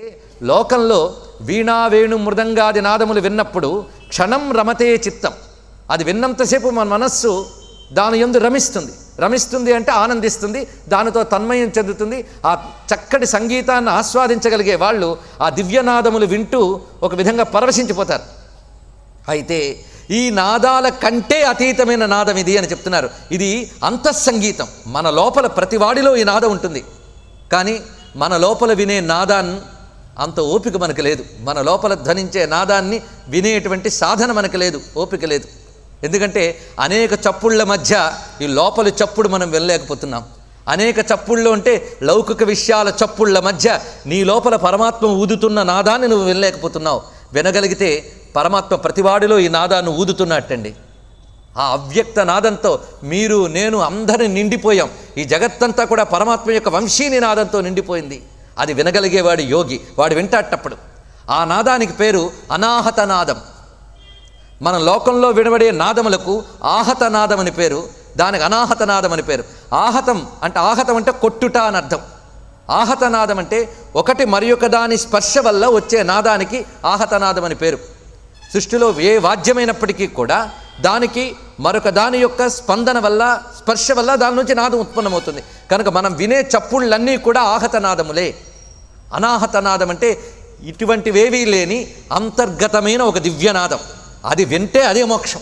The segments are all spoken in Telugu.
లోకంలో వీణా వేణు మృదంగాది నాదములు విన్నప్పుడు క్షణం రమతే చిత్తం అది విన్నంతసేపు మన మనస్సు దాని ఎందు రమిస్తుంది రమిస్తుంది అంటే ఆనందిస్తుంది దానితో తన్మయం చెందుతుంది ఆ చక్కటి సంగీతాన్ని ఆస్వాదించగలిగే వాళ్ళు ఆ దివ్యనాదములు వింటూ ఒక విధంగా పరవశించిపోతారు అయితే ఈ నాదాల కంటే అతీతమైన నాదం ఇది అని చెప్తున్నారు ఇది అంతఃసంగీతం మన లోపల ప్రతివాడిలో ఈ నాదం ఉంటుంది కానీ మన లోపల వినే నాదాన్ని అంత ఓపిక మనకు లేదు మన లోపల ధ్వనించే నాదాన్ని వినేటువంటి సాధన మనకు లేదు ఓపిక లేదు ఎందుకంటే అనేక చప్పుళ్ళ మధ్య ఈ లోపలి చప్పుడు మనం వెళ్ళలేకపోతున్నాం అనేక చప్పుళ్ళు అంటే లౌకిక విషయాల చప్పుళ్ళ మధ్య నీ లోపల పరమాత్మ ఊదుతున్న నాదాన్ని నువ్వు వినలేకపోతున్నావు వినగలిగితే పరమాత్మ ప్రతివాడిలో ఈ నాదాన్ని ఊదుతున్నట్టండి ఆ అవ్యక్త నాదంతో మీరు నేను అందరిని నిండిపోయాం ఈ జగత్తంతా కూడా పరమాత్మ యొక్క వంశీని నాదంతో నిండిపోయింది అది వినగలిగేవాడు యోగి వాడు వింటాటప్పుడు ఆ నాదానికి పేరు అనాహత నాదం మన లోకంలో వినబడే నాదములకు ఆహత నాదం అని పేరు దానికి అనాహత నాదం అని పేరు ఆహతం అంటే ఆహతం అంటే కొట్టుట అని అర్థం ఆహత నాదం అంటే ఒకటి మరి ఒక దాని స్పర్శ వల్ల వచ్చే నాదానికి ఆహత నాదం అని పేరు సృష్టిలో ఏ వాద్యమైనప్పటికీ కూడా దానికి మరొక దాని యొక్క స్పందన వల్ల స్పర్శ వల్ల దాని నుంచి నాదం ఉత్పన్నమవుతుంది కనుక మనం వినే చప్పుళ్ళన్నీ కూడా ఆహత నాదములే అనాహత నాదం అంటే ఇటువంటివేవీ లేని అంతర్గతమైన ఒక దివ్యనాదం అది వింటే అదే మోక్షం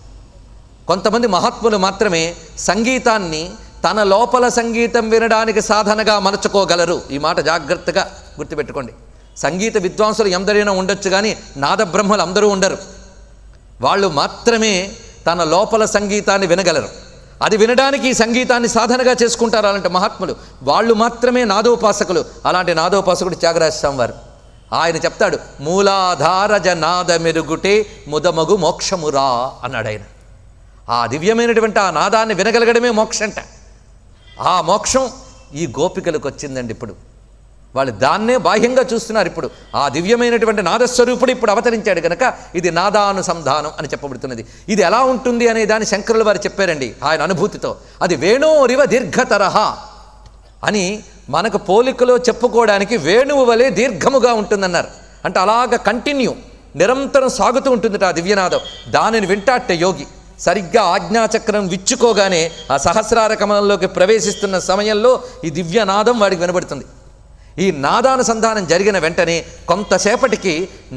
కొంతమంది మహాత్ములు మాత్రమే సంగీతాన్ని తన లోపల సంగీతం వినడానికి సాధనగా మలుచుకోగలరు ఈ మాట జాగ్రత్తగా గుర్తుపెట్టుకోండి సంగీత విద్వాంసులు ఎందరైనా ఉండొచ్చు కానీ నాద బ్రహ్మలు అందరూ ఉండరు వాళ్ళు మాత్రమే తన లోపల సంగీతాన్ని వినగలరు అది వినడానికి ఈ సంగీతాన్ని సాధనగా చేసుకుంటారు అలాంటి మహాత్ములు వాళ్ళు మాత్రమే నాదోపాసకులు అలాంటి నాదోపాసకుడు త్యాగరాజ స్వామి వారు ఆయన చెప్తాడు మూలాధారజ నాద మెరుగుటే ముదమగు మోక్షమురా అన్నాడు ఆయన ఆ దివ్యమైనటువంటి ఆ నాదాన్ని వినగలగడమే మోక్షంట ఆ మోక్షం ఈ గోపికలకు వచ్చిందండి ఇప్పుడు వాళ్ళు దాన్నే బాహ్యంగా చూస్తున్నారు ఇప్పుడు ఆ దివ్యమైనటువంటి నాదస్వరూపుడు ఇప్పుడు అవతరించాడు కనుక ఇది నాదానుసంధానం అని చెప్పబడుతున్నది ఇది ఎలా ఉంటుంది అనే దాన్ని శంకరుల వారు చెప్పారండి ఆయన అనుభూతితో అది వేణోరివ దీర్ఘతరహ అని మనకు పోలికలో చెప్పుకోవడానికి వేణువు వలె దీర్ఘముగా ఉంటుందన్నారు అంటే అలాగ కంటిన్యూ నిరంతరం సాగుతూ ఉంటుంది ఆ దివ్యనాదం దానిని వింటాట్ట యోగి సరిగ్గా ఆజ్ఞాచక్రం విచ్చుకోగానే ఆ సహస్రార కమలంలోకి ప్రవేశిస్తున్న సమయంలో ఈ దివ్యనాదం వాడికి వినబడుతుంది ఈ నాదానుసంధానం జరిగిన వెంటనే కొంతసేపటికి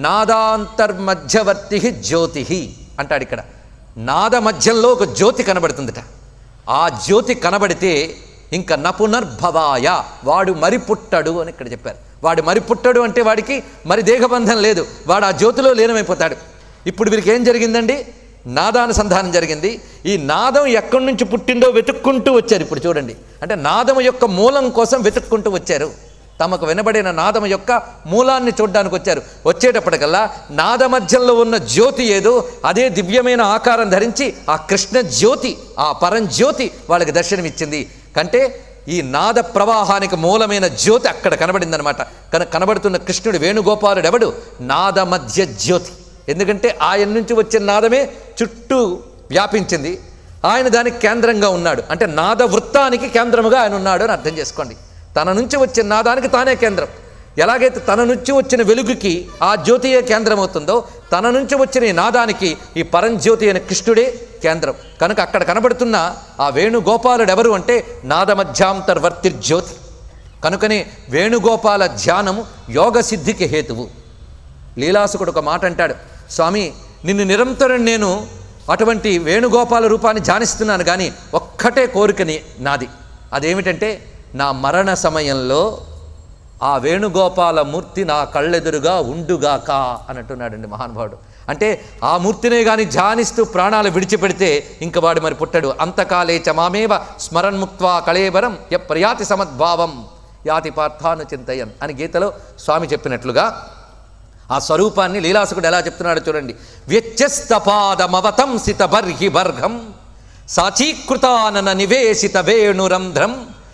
నాదాంతర్మధ్యవర్తి జ్యోతి అంటాడు ఇక్కడ నాద మధ్యంలో ఒక జ్యోతి కనబడుతుందట ఆ జ్యోతి కనబడితే ఇంకా నపునర్భవాయ వాడు మరి పుట్టడు అని ఇక్కడ చెప్పారు వాడు మరి పుట్టడు అంటే వాడికి మరి దేహబంధం లేదు వాడు ఆ జ్యోతిలో లీనమైపోతాడు ఇప్పుడు వీరికి ఏం జరిగిందండి నాదానుసంధానం జరిగింది ఈ నాదం ఎక్కడి నుంచి పుట్టిందో వెతుక్కుంటూ వచ్చారు ఇప్పుడు చూడండి అంటే నాదం యొక్క మూలం కోసం వెతుక్కుంటూ వచ్చారు తమకు వినబడిన నాదం యొక్క మూలాన్ని చూడడానికి వచ్చారు వచ్చేటప్పటికల్లా నాద మధ్యంలో ఉన్న జ్యోతి ఏదో అదే దివ్యమైన ఆకారం ధరించి ఆ కృష్ణ జ్యోతి ఆ పరంజ్యోతి వాళ్ళకి దర్శనమిచ్చింది కంటే ఈ నాద ప్రవాహానికి మూలమైన జ్యోతి అక్కడ కనబడిందనమాట కనుక కనబడుతున్న కృష్ణుడు వేణుగోపాలుడు ఎవడు నాద మధ్య జ్యోతి ఎందుకంటే ఆయన నుంచి వచ్చిన నాదమే చుట్టూ వ్యాపించింది ఆయన దానికి కేంద్రంగా ఉన్నాడు అంటే నాద వృత్తానికి కేంద్రముగా ఆయన ఉన్నాడు అని అర్థం చేసుకోండి తన నుంచి వచ్చిన నాదానికి తానే కేంద్రం ఎలాగైతే తన నుంచి వచ్చిన వెలుగుకి ఆ జ్యోతియే కేంద్రం అవుతుందో తన నుంచి వచ్చిన ఈ నాదానికి ఈ పరంజ్యోతి అయిన కృష్ణుడే కేంద్రం కనుక అక్కడ కనబడుతున్న ఆ వేణుగోపాలుడు ఎవరు అంటే నాదమధ్యాంతర్వర్తి జ్యోతి కనుకనే వేణుగోపాల ధ్యానము యోగ సిద్ధికి హేతువు లీలాసుకుడు ఒక మాట అంటాడు స్వామి నిన్ను నిరంతరం నేను అటువంటి వేణుగోపాల రూపాన్ని ధ్యానిస్తున్నాను కానీ ఒక్కటే కోరికని నాది అదేమిటంటే నా మరణ సమయంలో ఆ వేణుగోపాల మూర్తి నా కళ్ళెదురుగా ఉండుగాక అని అంటున్నాడండి మహానుభావుడు అంటే ఆ మూర్తినే కానీ ధ్యానిస్తూ ప్రాణాలు విడిచిపెడితే ఇంక వాడు మరి పుట్టడు అంతకాలే చ మామేవ స్మరణ్ముక్త్వా కళేబరం య ప్రయాతి సమద్భావం యాతి పార్థాను చింతయన్ అని గీతలో స్వామి చెప్పినట్లుగా ఆ స్వరూపాన్ని లీలాసుకుడు ఎలా చెప్తున్నాడో చూడండి వ్యత్యస్తపాదమవతంసిత బర్హి బర్హం సాచీకృతానన నివేశిత వేణురంధ్రం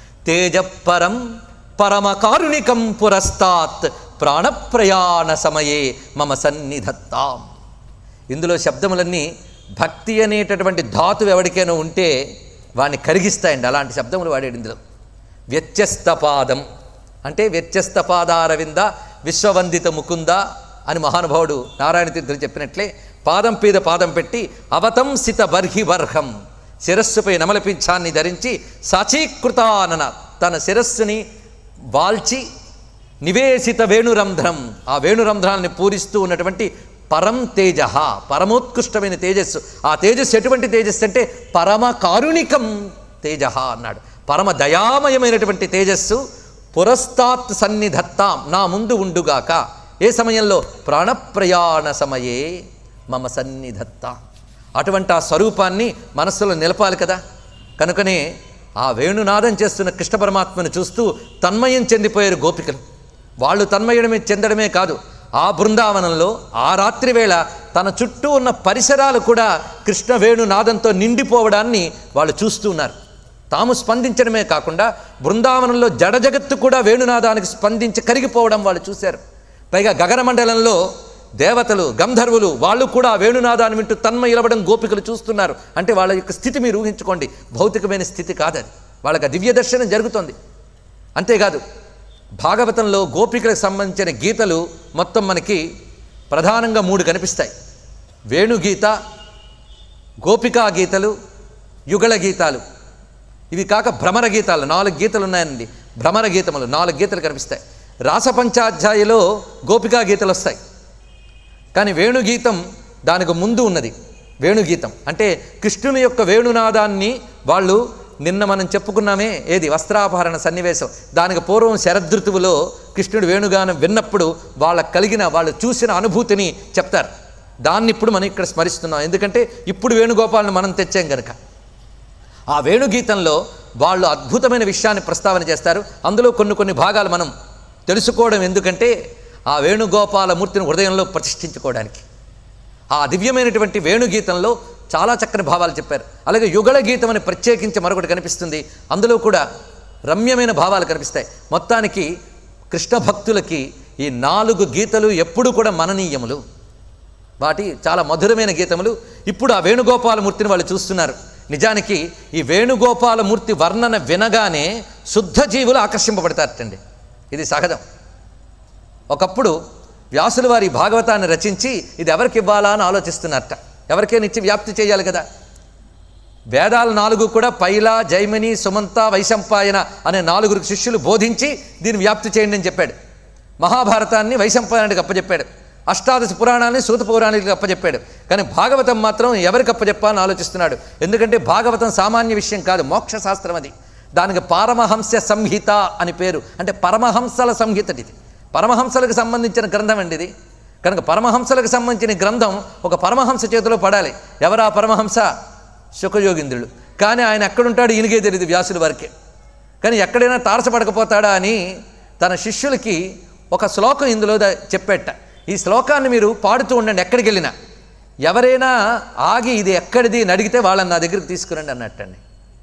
తేజపరం పరమకారుణికం పురస్తాత్ ప్రాణప్రయాణ సమయే మమ సన్నిధత్తాం ఇందులో శబ్దములన్నీ భక్తి అనేటటువంటి ధాతువు ఎవరికైనా ఉంటే వాడిని కరిగిస్తాయండి అలాంటి శబ్దములు వాడాడు ఇందులో వ్యత్యస్త పాదం అంటే వ్యత్యస్త పాదారవింద విశ్వవందిత ముకుంద అని మహానుభావుడు నారాయణ తీర్థులు చెప్పినట్లే పాదం మీద పాదం పెట్టి అవతంసిత బర్హి బర్హం శిరస్సుపై నమలపించాన్ని ధరించి సచీకృతానన తన శిరస్సుని వాల్చి నివేశిత వేణురంధ్రం ఆ వేణురంధ్రాన్ని పూరిస్తూ ఉన్నటువంటి పరం తేజ పరమోత్కృష్టమైన తేజస్సు ఆ తేజస్సు ఎటువంటి తేజస్సు అంటే పరమ కారుణికం తేజ అన్నాడు పరమ దయామయమైనటువంటి తేజస్సు పురస్తాత్ సన్నిధత్తాం నా ముందు ఉండుగాక ఏ సమయంలో ప్రాణప్రయాణ సమయే మమ సన్నిధత్తాం అటువంటి ఆ స్వరూపాన్ని మనస్సులో నిలపాలి కదా కనుకనే ఆ వేణునాదం చేస్తున్న కృష్ణ పరమాత్మను చూస్తూ తన్మయం చెందిపోయారు గోపికలు వాళ్ళు తన్మయడమే చెందడమే కాదు ఆ బృందావనంలో ఆ రాత్రి వేళ తన చుట్టూ ఉన్న పరిసరాలు కూడా కృష్ణ వేణునాదంతో నిండిపోవడాన్ని వాళ్ళు చూస్తూ ఉన్నారు తాము స్పందించడమే కాకుండా బృందావనంలో జడ జగత్తు కూడా వేణునాదానికి స్పందించి కరిగిపోవడం వాళ్ళు చూశారు పైగా గగన మండలంలో దేవతలు గంధర్వులు వాళ్ళు కూడా ఆ వేణునాదాన్ని వింటూ తన్మ ఇలవడం గోపికలు చూస్తున్నారు అంటే వాళ్ళ యొక్క స్థితి మీరు ఊహించుకోండి భౌతికమైన స్థితి కాదది వాళ్ళకి ఆ దివ్య దర్శనం జరుగుతోంది అంతేకాదు భాగవతంలో గోపికలకు సంబంధించిన గీతలు మొత్తం మనకి ప్రధానంగా మూడు కనిపిస్తాయి వేణుగీత గోపికా గీతలు యుగళ గీతాలు ఇవి కాక భ్రమర గీతాలు నాలుగు గీతలు ఉన్నాయండి భ్రమర గీతములు నాలుగు గీతలు కనిపిస్తాయి రాసపంచాధ్యాయులో గోపికా గీతలు వస్తాయి కానీ వేణుగీతం దానికి ముందు ఉన్నది వేణుగీతం అంటే కృష్ణుని యొక్క వేణునాదాన్ని వాళ్ళు నిన్న మనం చెప్పుకున్నామే ఏది వస్త్రాపహరణ సన్నివేశం దానికి పూర్వం శరదృతువులో కృష్ణుడు వేణుగానం విన్నప్పుడు వాళ్ళకు కలిగిన వాళ్ళు చూసిన అనుభూతిని చెప్తారు దాన్ని ఇప్పుడు మనం ఇక్కడ స్మరిస్తున్నాం ఎందుకంటే ఇప్పుడు వేణుగోపాలను మనం తెచ్చాం కనుక ఆ వేణుగీతంలో వాళ్ళు అద్భుతమైన విషయాన్ని ప్రస్తావన చేస్తారు అందులో కొన్ని కొన్ని భాగాలు మనం తెలుసుకోవడం ఎందుకంటే ఆ వేణుగోపాల మూర్తిని హృదయంలో ప్రతిష్ఠించుకోవడానికి ఆ దివ్యమైనటువంటి వేణుగీతంలో చాలా చక్కని భావాలు చెప్పారు అలాగే యుగళ గీతం అని ప్రత్యేకించి మరొకటి కనిపిస్తుంది అందులో కూడా రమ్యమైన భావాలు కనిపిస్తాయి మొత్తానికి కృష్ణ భక్తులకి ఈ నాలుగు గీతలు ఎప్పుడు కూడా మననీయములు వాటి చాలా మధురమైన గీతములు ఇప్పుడు ఆ వేణుగోపాలమూర్తిని వాళ్ళు చూస్తున్నారు నిజానికి ఈ వేణుగోపాలమూర్తి వర్ణన వినగానే శుద్ధ జీవులు ఆకర్షింపబడతారటండి ఇది సహజం ఒకప్పుడు వ్యాసుల వారి భాగవతాన్ని రచించి ఇది ఎవరికి ఇవ్వాలా అని ఆలోచిస్తున్నారట ఎవరికైనా ఇచ్చి వ్యాప్తి చేయాలి కదా వేదాలు నాలుగు కూడా పైల జైమిని సుమంత వైశంపాయన అనే నాలుగురికి శిష్యులు బోధించి దీన్ని వ్యాప్తి చేయండి అని చెప్పాడు మహాభారతాన్ని వైశంపాయనుడికి అప్పచెప్పాడు అష్టాదశ పురాణాన్ని సూత పౌరాణికి అప్పచెప్పాడు కానీ భాగవతం మాత్రం ఎవరికి అప్పచెప్పాలని ఆలోచిస్తున్నాడు ఎందుకంటే భాగవతం సామాన్య విషయం కాదు మోక్ష శాస్త్రం అది దానికి పారమహంస సంహిత అని పేరు అంటే పరమహంసల సంహిత ఇది పరమహంసలకు సంబంధించిన గ్రంథం అండి ఇది కనుక పరమహంసలకు సంబంధించిన గ్రంథం ఒక పరమహంస చేతిలో పడాలి ఎవరా పరమహంస సుఖయోగింద్రుడు కానీ ఆయన ఎక్కడుంటాడు ఈయనకే తెలియదు వ్యాసుల వారికే కానీ ఎక్కడైనా తారసపడకపోతాడా అని తన శిష్యులకి ఒక శ్లోకం ఇందులో ద- చెప్పేట ఈ శ్లోకాన్ని మీరు పాడుతూ ఉండండి ఎక్కడికి వెళ్ళినా ఎవరైనా ఆగి ఇది ఎక్కడిది అని అడిగితే వాళ్ళని నా దగ్గరికి తీసుకురండి అన్నట్టండి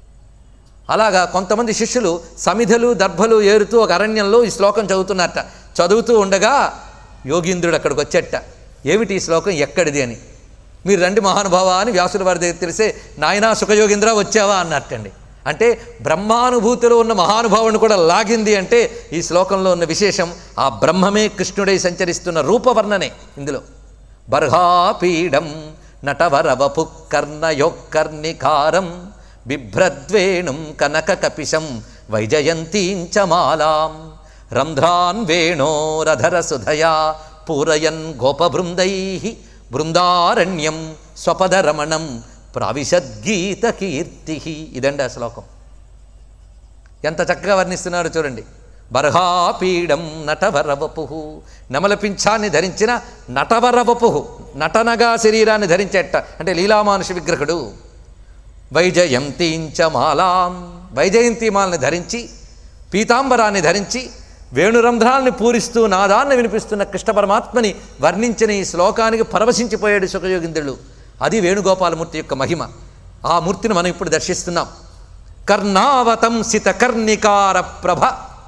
అలాగా కొంతమంది శిష్యులు సమిధలు దర్భలు ఏరుతూ ఒక అరణ్యంలో ఈ శ్లోకం చదువుతున్నట్ట చదువుతూ ఉండగా యోగీంద్రుడు అక్కడికి వచ్చేట ఏమిటి ఈ శ్లోకం ఎక్కడిది అని మీరు రండి మహానుభావ అని వ్యాసుల వారి దగ్గర తెలిసే నాయనా సుఖయోగీంద్ర వచ్చావా అన్నట్టండి అంటే బ్రహ్మానుభూతిలో ఉన్న మహానుభావుని కూడా లాగింది అంటే ఈ శ్లోకంలో ఉన్న విశేషం ఆ బ్రహ్మమే కృష్ణుడై సంచరిస్తున్న రూపవర్ణనే ఇందులో బర్హాపీడం నటవరవపు కర్ణయోక్కర్ణికారం బిభ్రద్వేణుం కనక కపిశం వైజయంతీంచ మాలాం రంధ్రాన్ వేణోరధర సుధయా పూరయన్ గోపబృందై బృందారణ్యం స్వపదరమణం ప్రావిశద్గీత కీర్తి ఇదండి ఆ శ్లోకం ఎంత చక్కగా వర్ణిస్తున్నారో చూడండి బర్హాపీడం నటవరవపు నమలపించాన్ని ధరించిన నటవరవపు నటనగా శరీరాన్ని ధరించేట అంటే లీలామానుష విగ్రహుడు వైజయంతీంచ మాలాం వైజయంతి మాలని ధరించి పీతాంబరాన్ని ధరించి వేణురంధ్రాల్ని పూరిస్తూ నాదాన్ని వినిపిస్తున్న కృష్ణ పరమాత్మని వర్ణించిన ఈ శ్లోకానికి పరవశించిపోయాడు సుఖయోగింద్రుడు అది వేణుగోపాలమూర్తి యొక్క మహిమ ఆ మూర్తిని మనం ఇప్పుడు దర్శిస్తున్నాం కర్ణావతంసిత కర్ణికార ప్రభ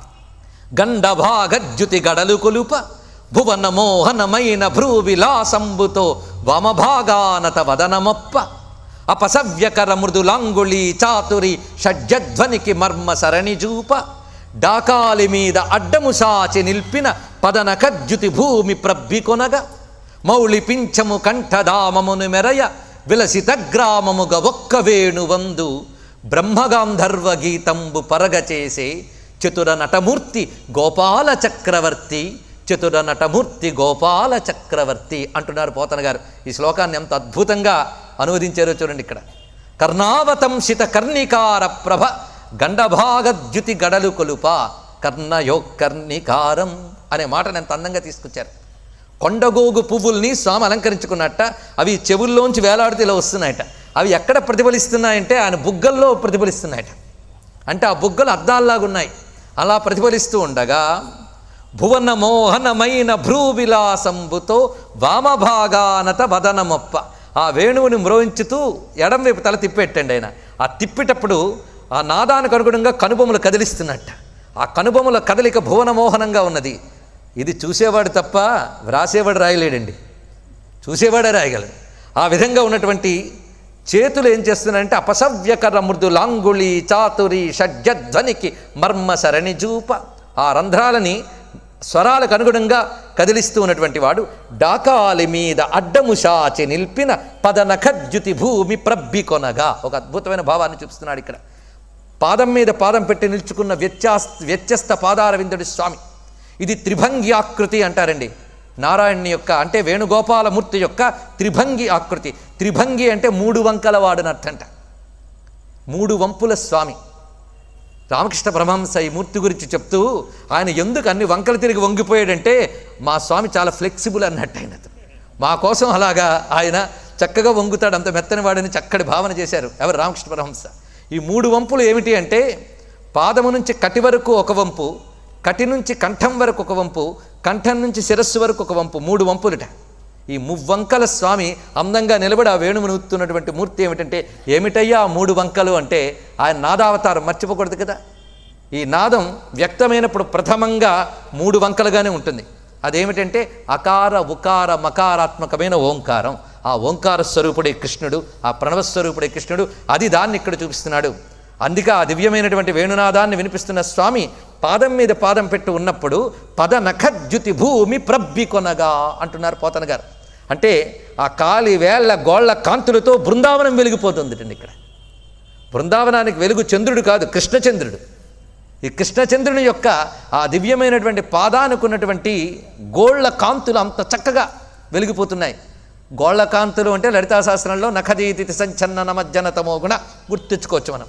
గండభాగజ్యుతి గడలు కొలుప భువన మోహనమైన భ్రూ విలాసంబుతో వామభాగానత వదనమొప్ప అపసవ్యకర మృదులాంగుళి చాతురి షడ్జధ్వనికి మర్మ సరణి చూప డాకాలి మీద అడ్డము సాచి నిల్పిన పదనఖద్యుతి భూమి ప్రబ్బికొనగా మౌళి పింఛము కంఠదామమును మెరయ విలసిత గ్రామముగ ఒక్క వేణువందు బ్రహ్మగాంధర్వ గీతంబు పరగ చేసే చతుర నటమూర్తి గోపాల చక్రవర్తి చతుర నటమూర్తి గోపాల చక్రవర్తి అంటున్నారు పోతన గారు ఈ శ్లోకాన్ని ఎంత అద్భుతంగా అనువదించారో చూడండి ఇక్కడ కర్ణావతంసిత కర్ణికార ప్రభ గండభాగద్యుతి గడలు కొలుప కర్ణయోకర్ణికారం అనే మాటను ఎంత అందంగా తీసుకొచ్చారు కొండగోగు పువ్వుల్ని స్వామి అలంకరించుకున్నట్ట అవి చెవుల్లోంచి వేలాడుతూ ఇలా వస్తున్నాయట అవి ఎక్కడ ప్రతిఫలిస్తున్నాయంటే ఆయన బుగ్గల్లో ప్రతిఫలిస్తున్నాయట అంటే ఆ బుగ్గలు అద్దాల్లాగా ఉన్నాయి అలా ప్రతిఫలిస్తూ ఉండగా భువన మోహనమైన భ్రూవిలాసంబుతో వామభాగానత వదనమొప్ప ఆ వేణువుని మ్రోయించుతూ ఎడం వైపు తల తిప్పెట్టండి ఆయన ఆ తిప్పేటప్పుడు ఆ నాదానికి అనుగుణంగా కనుబొమ్మలు కదిలిస్తున్నట్ట ఆ కనుబొమ్మల కదలిక భువన మోహనంగా ఉన్నది ఇది చూసేవాడు తప్ప వ్రాసేవాడు రాయలేడండి చూసేవాడే రాయగలడు ఆ విధంగా ఉన్నటువంటి చేతులు ఏం చేస్తున్నాయంటే అపసవ్యకర మృదులాంగుళి చాతురి షడ్జధ్వనికి మర్మ సరణి జూప ఆ రంధ్రాలని స్వరాలకు అనుగుణంగా కదిలిస్తూ ఉన్నటువంటి వాడు డాకాలి మీద అడ్డము శాచి నిల్పిన పదనఖద్యుతి భూమి ప్రబ్బి కొనగా ఒక అద్భుతమైన భావాన్ని చూపిస్తున్నాడు ఇక్కడ పాదం మీద పాదం పెట్టి నిల్చుకున్న వ్యత్యాస్ వ్యత్యస్త పాదార విందుడి స్వామి ఇది త్రిభంగి ఆకృతి అంటారండి నారాయణుని యొక్క అంటే వేణుగోపాలమూర్తి యొక్క త్రిభంగి ఆకృతి త్రిభంగి అంటే మూడు వంకల వాడుని అర్థంట మూడు వంపుల స్వామి రామకృష్ణ పరమహంస ఈ మూర్తి గురించి చెప్తూ ఆయన ఎందుకు అన్ని వంకలు తిరిగి వంగిపోయాడంటే మా స్వామి చాలా ఫ్లెక్సిబుల్ అన్నట్టు ఆయన మా కోసం అలాగా ఆయన చక్కగా వంగుతాడు అంత మెత్తని వాడని చక్కటి భావన చేశారు ఎవరు రామకృష్ణ పరమహంస ఈ మూడు వంపులు ఏమిటి అంటే పాదము నుంచి కటి వరకు ఒక వంపు కటి నుంచి కంఠం వరకు ఒక వంపు కంఠం నుంచి శిరస్సు వరకు ఒక వంపు మూడు వంపులుట ఈ మువ్వంకల స్వామి అందంగా నిలబడి ఆ వేణువును ఊతున్నటువంటి మూర్తి ఏమిటంటే ఏమిటయ్యా ఆ మూడు వంకలు అంటే ఆయన నాదావతారం మర్చిపోకూడదు కదా ఈ నాదం వ్యక్తమైనప్పుడు ప్రథమంగా మూడు వంకలుగానే ఉంటుంది అదేమిటంటే అకార ఉకార మకారాత్మకమైన ఓంకారం ఆ ఓంకార స్వరూపుడే కృష్ణుడు ఆ ప్రణవ స్వరూపుడే కృష్ణుడు అది దాన్ని ఇక్కడ చూపిస్తున్నాడు అందుకే ఆ దివ్యమైనటువంటి వేణునాదాన్ని వినిపిస్తున్న స్వామి పాదం మీద పాదం పెట్టి ఉన్నప్పుడు పద నఖద్యుతి భూమి ప్రబ్బి కొనగా అంటున్నారు పోతన గారు అంటే ఆ కాలి వేళ్ల గోళ్ల కాంతులతో బృందావనం వెలిగిపోతుంది ఇక్కడ బృందావనానికి వెలుగు చంద్రుడు కాదు కృష్ణచంద్రుడు ఈ కృష్ణచంద్రుని యొక్క ఆ దివ్యమైనటువంటి పాదానుకున్నటువంటి గోళ్ల కాంతులు అంత చక్కగా వెలిగిపోతున్నాయి గోళ్ల కాంతులు అంటే లలితా శాస్త్రంలో నఖదీతి సంచన్న నమజ్జన తమో గుణ గుర్తించుకోవచ్చు మనం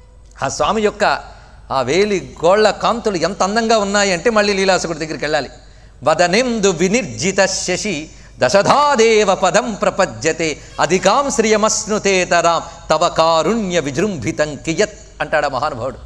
ఆ స్వామి యొక్క ఆ వేలి గోళ్ల కాంతులు ఎంత అందంగా ఉన్నాయి అంటే మళ్ళీ లీలాసుకుడి దగ్గరికి వెళ్ళాలి వదనెందు వినిర్జిత శశి దశధాదేవ పదం ప్రపద్యతే అధికాం శ్రియమస్నుతేతరాం తవ కారుణ్య విజృంభితం కియత్ అంటాడు ఆ మహానుభావుడు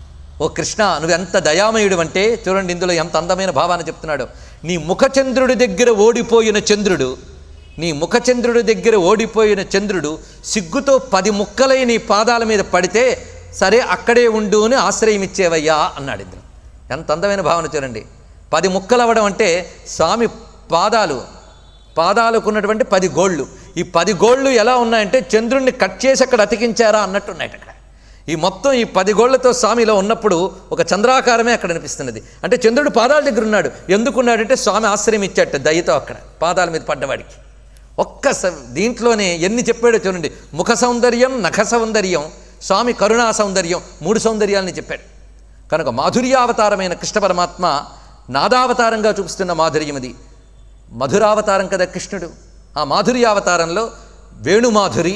ఓ కృష్ణ నువ్వెంత దయామయుడు అంటే చూడండి ఇందులో ఎంత అందమైన భావాన్ని చెప్తున్నాడు నీ ముఖచంద్రుడి దగ్గర ఓడిపోయిన చంద్రుడు నీ ముఖచంద్రుడి దగ్గర ఓడిపోయిన చంద్రుడు సిగ్గుతో పది ముక్కలై నీ పాదాల మీద పడితే సరే అక్కడే ఉండు అని ఆశ్రయం ఇచ్చేవయ్యా అన్నాడు ఇంద్రుడు ఎంత అందమైన భావన చూడండి పది ముక్కలు అవ్వడం అంటే స్వామి పాదాలు పాదాలకు ఉన్నటువంటి పది గోళ్ళు ఈ పది గోళ్ళు ఎలా ఉన్నాయంటే చంద్రుణ్ణి కట్ చేసి అక్కడ అతికించారా అన్నట్టు ఉన్నాయి అక్కడ ఈ మొత్తం ఈ పది గోళ్లతో స్వామి ఇలా ఉన్నప్పుడు ఒక చంద్రాకారమే అక్కడ అనిపిస్తున్నది అంటే చంద్రుడు పాదాల దగ్గర ఉన్నాడు ఎందుకున్నాడంటే స్వామి ఆశ్రయం ఇచ్చాట దయతో అక్కడ పాదాల మీద పడ్డవాడికి ఒక్క స- దీంట్లోనే ఎన్ని చెప్పాడో చూడండి ముఖ సౌందర్యం నఖ సౌందర్యం స్వామి కరుణా సౌందర్యం మూడు సౌందర్యాలని చెప్పాడు కనుక మాధుర్యావతారమైన కృష్ణ పరమాత్మ నాదావతారంగా చూపిస్తున్న మాధుర్యం ఇది మధురావతారం కదా కృష్ణుడు ఆ మాధుర్యావతారంలో వేణుమాధురి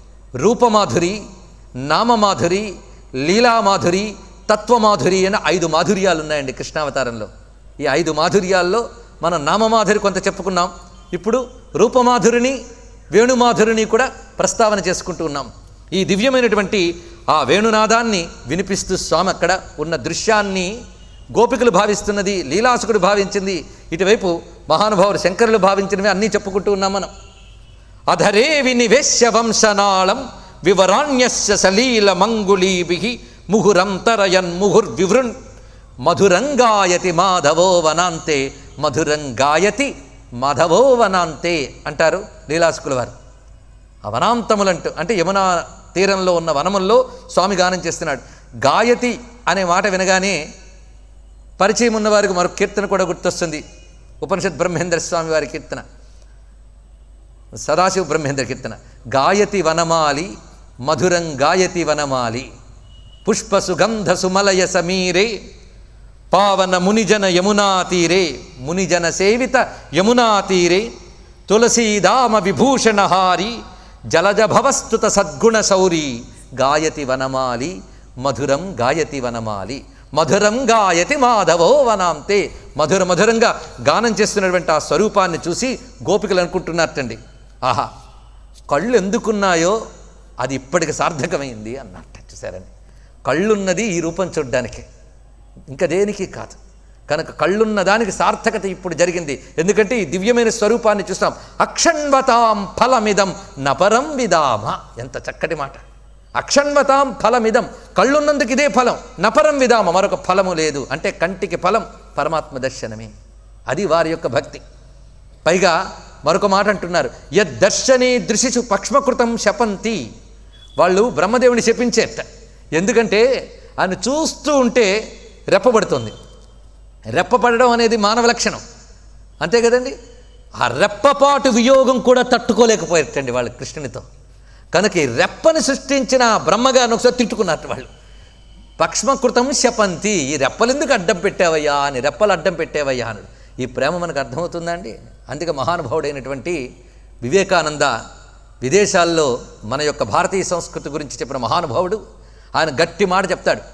రూపమాధురి నామమాధురి లీలామాధురి తత్వమాధురి అనే ఐదు మాధుర్యాలు ఉన్నాయండి కృష్ణావతారంలో ఈ ఐదు మాధుర్యాల్లో మనం నామమాధురి కొంత చెప్పుకున్నాం ఇప్పుడు రూపమాధురిని వేణుమాధురిని కూడా ప్రస్తావన చేసుకుంటూ ఉన్నాం ఈ దివ్యమైనటువంటి ఆ వేణునాదాన్ని వినిపిస్తూ స్వామి అక్కడ ఉన్న దృశ్యాన్ని గోపికలు భావిస్తున్నది లీలాసుకుడు భావించింది ఇటువైపు మహానుభావుడు శంకరులు భావించినవి అన్నీ చెప్పుకుంటూ ఉన్నాం మనం అధరే వినివేశ్య వంశనాళం వివరాణ్యస్య సలీల మంగుళీభి ముహురంతరయన్ ముహుర్వివృణ్ మధురంగాయతి మాధవో వనాంతే మధురంగాయతి మాధవో వనాంతే అంటారు లీలాసుకుల వారు ఆ వనాంతములంటూ అంటే యమునా తీరంలో ఉన్న వనముల్లో స్వామి గానం చేస్తున్నాడు గాయతి అనే మాట వినగానే పరిచయం ఉన్నవారికి మరొక కీర్తన కూడా గుర్తొస్తుంది ఉపనిషత్ బ్రహ్మేంద్ర స్వామి వారి కీర్తన సదాశివ బ్రహ్మేంద్ర కీర్తన గాయతి వనమాలి మధురం గాయతి వనమాలి పుష్ప సుగంధ సుమలయ సమీరే పావన మునిజన యమునా తీరే మునిజన సేవిత యమునా తీరే తులసీదామ విభూషణహారి జలజ భవస్తుత సద్గుణ సౌరి గాయతి వనమాలి మధురం గాయతి వనమాలి మధురం గాయతి మాధవో వనాంతే మధుర మధురంగా గానం చేస్తున్నటువంటి ఆ స్వరూపాన్ని చూసి గోపికలు అనుకుంటున్నారటండి ఆహా కళ్ళు ఎందుకున్నాయో అది ఇప్పటికి సార్థకమైంది అన్నట్టు చూసారని కళ్ళున్నది ఈ రూపం చూడ్డానికే ఇంకా దేనికి కాదు కనుక కళ్ళున్న దానికి సార్థకత ఇప్పుడు జరిగింది ఎందుకంటే ఈ దివ్యమైన స్వరూపాన్ని చూస్తాం అక్షణ్వతాం ఫలమిదం నపరం విదామ ఎంత చక్కటి మాట అక్షణ్వతాం ఫలమిదం కళ్ళున్నందుకు ఇదే ఫలం నపరం విదామ మరొక ఫలము లేదు అంటే కంటికి ఫలం పరమాత్మ దర్శనమే అది వారి యొక్క భక్తి పైగా మరొక మాట అంటున్నారు యద్దర్శనే దృశిషు పక్ష్మకృతం శపంతి వాళ్ళు బ్రహ్మదేవుని శపించేట ఎందుకంటే ఆయన చూస్తూ ఉంటే రెప్పబడుతుంది రెప్పపడడం అనేది మానవ లక్షణం అంతే కదండి ఆ రెప్పపాటు వియోగం కూడా తట్టుకోలేకపోయేటండి వాళ్ళు కృష్ణునితో కనుక ఈ రెప్పని సృష్టించిన ఆ బ్రహ్మగారిని ఒకసారి తిట్టుకున్నట్టు వాళ్ళు పక్ష్మకృతం శపంతి ఈ రెప్పలు ఎందుకు అడ్డం పెట్టావయ్యా అని రెప్పలు అడ్డం పెట్టావయ్యా అన్నాడు ఈ ప్రేమ మనకు అర్థమవుతుందా అండి అందుకే మహానుభావుడైనటువంటి వివేకానంద విదేశాల్లో మన యొక్క భారతీయ సంస్కృతి గురించి చెప్పిన మహానుభావుడు ఆయన గట్టి మాట చెప్తాడు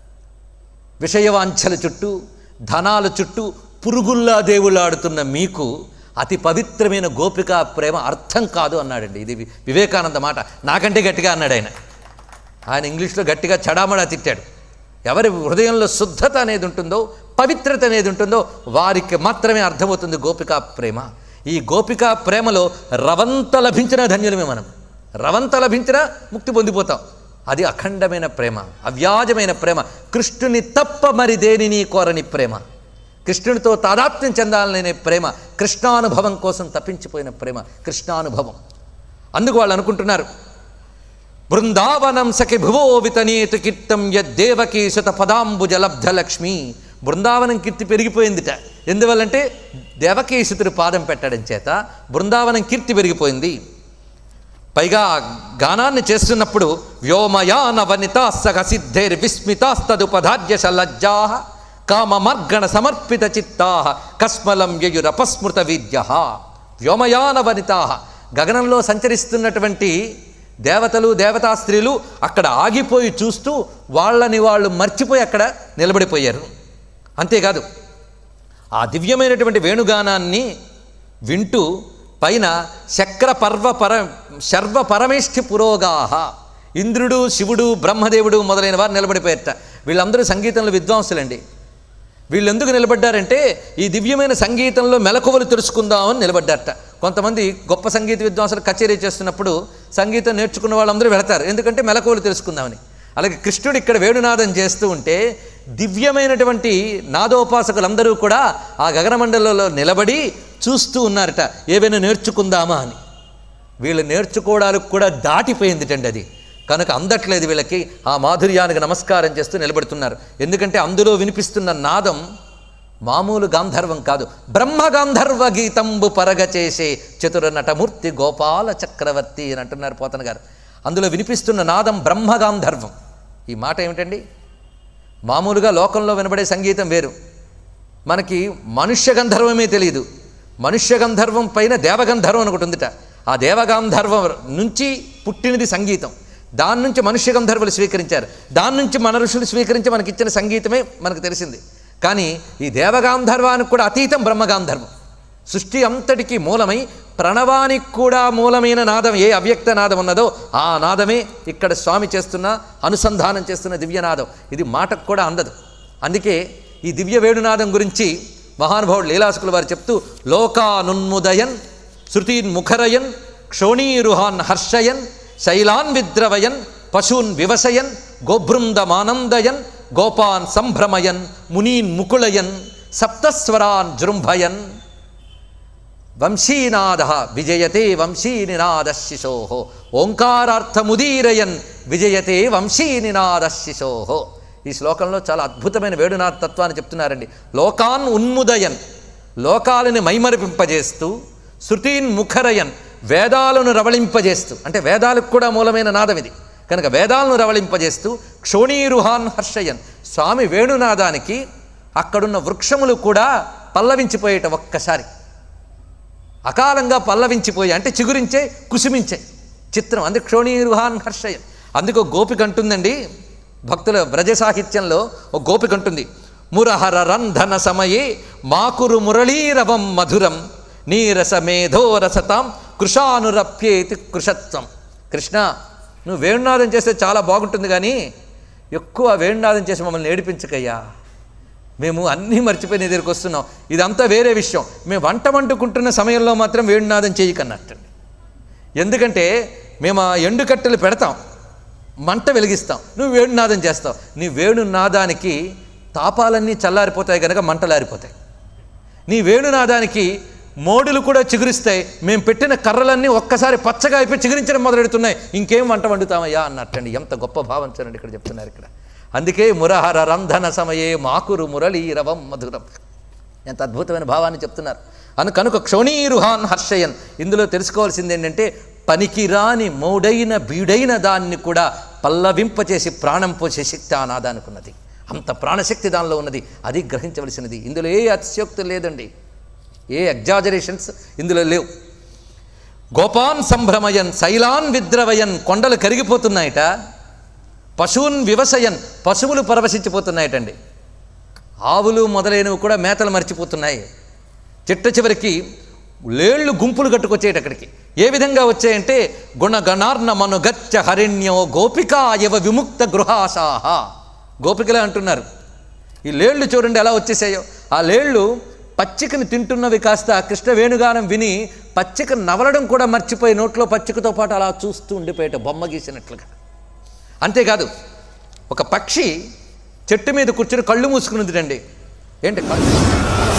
విషయవాంఛల చుట్టూ ధనాల చుట్టూ పురుగుల్లా దేవుళ్ళాడుతున్న మీకు అతి పవిత్రమైన గోపిక ప్రేమ అర్థం కాదు అన్నాడండి ఇది వి- వివేకానంద మాట నాకంటే గట్టిగా అన్నాడు ఆయన ఆయన ఇంగ్లీష్లో గట్టిగా చడామడా తిట్టాడు ఎవరి హృదయంలో శుద్ధత అనేది ఉంటుందో పవిత్రత అనేది ఉంటుందో వారికి మాత్రమే అర్థమవుతుంది గోపికా ప్రేమ ఈ గోపికా ప్రేమలో రవంత లభించిన ధన్యులమే మనం రవంత లభించినా ముక్తి పొందిపోతాం అది అఖండమైన ప్రేమ అవ్యాజమైన ప్రేమ కృష్ణుని తప్ప మరి దేనిని కోరని ప్రేమ కృష్ణునితో తాదాత్మ్యం చెందాలనే ప్రేమ కృష్ణానుభవం కోసం తప్పించిపోయిన ప్రేమ కృష్ణానుభవం అందుకు వాళ్ళు అనుకుంటున్నారు బృందావనం సఖి భువో వితనేతు కీర్తం యద్దేవకీ శత పదాంబుజ లబ్ధ లక్ష్మి బృందావనం కీర్తి పెరిగిపోయిందిట ఎందువల్లంటే దేవకీసుతుడు పాదం పెట్టడం చేత బృందావనం కీర్తి పెరిగిపోయింది పైగా ఆ గానాన్ని చేస్తున్నప్పుడు వ్యోమయాన వనితా సహ సిద్ధైర్ విస్మితాస్తదుపధార్య లజ్జా కామమర్గణ సమర్పిత చిత్తా కస్మలం యయురపస్మృత విద్య వ్యోమయాన వనితా గగనంలో సంచరిస్తున్నటువంటి దేవతలు దేవతా స్త్రీలు అక్కడ ఆగిపోయి చూస్తూ వాళ్ళని వాళ్ళు మర్చిపోయి అక్కడ నిలబడిపోయారు అంతేకాదు ఆ దివ్యమైనటువంటి వేణుగానాన్ని వింటూ పైన శక్ర పర్వ పర శర్వ పరమేష్ఠి పురోగాహ ఇంద్రుడు శివుడు బ్రహ్మదేవుడు మొదలైన వారు నిలబడిపోయారట వీళ్ళందరూ సంగీతంలో విద్వాంసులండి వీళ్ళు ఎందుకు నిలబడ్డారంటే ఈ దివ్యమైన సంగీతంలో మెలకువలు తెలుసుకుందామని నిలబడ్డారట కొంతమంది గొప్ప సంగీత విద్వాంసులు కచేరీ చేస్తున్నప్పుడు సంగీతం నేర్చుకున్న వాళ్ళందరూ వెళతారు ఎందుకంటే మెలకువలు తెలుసుకుందామని అలాగే కృష్ణుడు ఇక్కడ వేణునాదం చేస్తూ ఉంటే దివ్యమైనటువంటి నాదోపాసకులందరూ కూడా ఆ గగనమండలంలో నిలబడి చూస్తూ ఉన్నారట ఏవైనా నేర్చుకుందామా అని వీళ్ళు నేర్చుకోవడానికి కూడా దాటిపోయిందిటండి అది కనుక అందట్లేదు వీళ్ళకి ఆ మాధుర్యానికి నమస్కారం చేస్తూ నిలబడుతున్నారు ఎందుకంటే అందులో వినిపిస్తున్న నాదం మామూలు గాంధర్వం కాదు బ్రహ్మ గాంధర్వ గీతంబు పరగ చేసే చతుర నటమూర్తి గోపాల చక్రవర్తి అని అంటున్నారు పోతన గారు అందులో వినిపిస్తున్న నాదం బ్రహ్మ గాంధర్వం ఈ మాట ఏమిటండి మామూలుగా లోకంలో వినబడే సంగీతం వేరు మనకి మనుష్య గంధర్వమే తెలియదు మనుష్య గంధర్వం పైన దేవగంధర్వం అని ఒకటి ఉందిట ఆ దేవగాంధర్వం నుంచి పుట్టినది సంగీతం దాని నుంచి మనుష్య గంధర్వులు స్వీకరించారు దాని నుంచి మన ఋషులు స్వీకరించి మనకి ఇచ్చిన సంగీతమే మనకు తెలిసింది కానీ ఈ దేవగాంధర్వానికి కూడా అతీతం బ్రహ్మగాంధర్వం సృష్టి అంతటికి మూలమై ప్రణవానికి కూడా మూలమైన నాదం ఏ అవ్యక్త నాదం ఉన్నదో ఆ నాదమే ఇక్కడ స్వామి చేస్తున్న అనుసంధానం చేస్తున్న దివ్యనాదం ఇది మాటకు కూడా అందదు అందుకే ఈ దివ్య వేణునాదం గురించి మహానుభావుడు లీలాసుకుల వారు చెప్తూ లోకానున్ముదయన్ శృతీన్ ముఖరయన్ క్షోణీరుహాన్ హర్షయన్ శైలాన్ విద్రవయన్ పశూన్ వివసయన్ గోభృందమానందయన్ గోపాన్ సంభ్రమయన్ మునీన్ ముకుళయన్ సప్తస్వరాన్ జృంభయన్ వంశీనాద విజయతే వంశీనినాద శిశో ఓంకారార్థముదీరయన్ విజయతే వంశీనినాద శిశో ఈ శ్లోకంలో చాలా అద్భుతమైన వేణునాథ తత్వాన్ని చెప్తున్నారండి లోకాన్ ఉన్ముదయన్ లోకాలని మైమరిపింపజేస్తూ శృతీన్ ముఖరయన్ వేదాలను రవళింపజేస్తూ అంటే వేదాలకు కూడా మూలమైన నాదం ఇది కనుక వేదాలను రవళింపజేస్తూ క్షోణీరుహాన్ హర్షయన్ స్వామి వేణునాదానికి అక్కడున్న వృక్షములు కూడా పల్లవించిపోయేట ఒక్కసారి అకాలంగా పల్లవించిపోయి అంటే చిగురించే కుసుమించే చిత్రం అందుకు క్షోణీరుహాన్ హర్షయన్ అందుకు ఒక గోపిక అంటుందండి భక్తుల వ్రజ సాహిత్యంలో ఒక గోపిక ఉంటుంది మురహర రంధన సమయే మాకురు మురళీరవం మధురం నీరస మేధో రసతాం కృషానురప్యేతి కృషత్వం కృష్ణ నువ్వు వేణునాదం చేస్తే చాలా బాగుంటుంది కానీ ఎక్కువ వేణునాదం చేసి మమ్మల్ని ఏడిపించకయ్యా మేము అన్నీ మర్చిపోయి నీ దగ్గరికి వస్తున్నాం ఇదంతా వేరే విషయం మేము వంట వండుకుంటున్న సమయంలో మాత్రం వేణునాదం చేయకన్నట్టండి ఎందుకంటే మేము ఆ ఎండు కట్టెలు పెడతాం మంట వెలిగిస్తాం నువ్వు వేణునాదం చేస్తావు నీ వేణునాదానికి తాపాలన్నీ చల్లారిపోతాయి కనుక మంటలారిపోతాయి నీ వేణునాదానికి మోడులు కూడా చిగురిస్తాయి మేము పెట్టిన కర్రలన్నీ ఒక్కసారి పచ్చగా అయిపోయి చిగురించడం మొదలెడుతున్నాయి ఇంకేం వంట వండుతామయ్యా అన్నట్టండి ఎంత గొప్ప భావం చూడండి ఇక్కడ చెప్తున్నారు ఇక్కడ అందుకే మురహర రంధన సమయే మాకురు మురళీరవం మధురం ఎంత అద్భుతమైన భావాన్ని చెప్తున్నారు అను కనుక క్షోణీరుహాన్ హర్షయన్ ఇందులో తెలుసుకోవాల్సింది ఏంటంటే పనికిరాని మౌడైన బీడైన దాన్ని కూడా పల్లవింపచేసి ప్రాణం పోసే శక్తి ఆ నాదానికి ఉన్నది అంత ప్రాణశక్తి దానిలో ఉన్నది అది గ్రహించవలసినది ఇందులో ఏ అతిశయోక్తి లేదండి ఏ ఎగ్జాజరేషన్స్ ఇందులో లేవు గోపాన్ సంభ్రమయన్ శైలాన్ విద్రవయన్ కొండలు కరిగిపోతున్నాయట పశువున్ వివసయన్ పశువులు పరవశించిపోతున్నాయటండి ఆవులు మొదలైనవి కూడా మేతలు మర్చిపోతున్నాయి చిట్ట చివరికి లేళ్ళు గుంపులు కట్టుకొచ్చేటి అక్కడికి ఏ విధంగా వచ్చాయంటే గుణగణార్ణ మనుగచ్చ హరిణ్యో గోపికా ఇవ విముక్త గృహాసాహ గోపికలే అంటున్నారు ఈ లేళ్ళు చూడండి ఎలా వచ్చేసాయో ఆ లేళ్ళు పచ్చికని తింటున్నవి కాస్త కృష్ణ వేణుగానం విని పచ్చిక నవలడం కూడా మర్చిపోయి నోట్లో పచ్చికతో పాటు అలా చూస్తూ ఉండిపోయేట బొమ్మ గీసినట్లుగా అంతేకాదు ఒక పక్షి చెట్టు మీద కూర్చుని కళ్ళు మూసుకుని ఉందిటండి ఏంటి కళ్ళు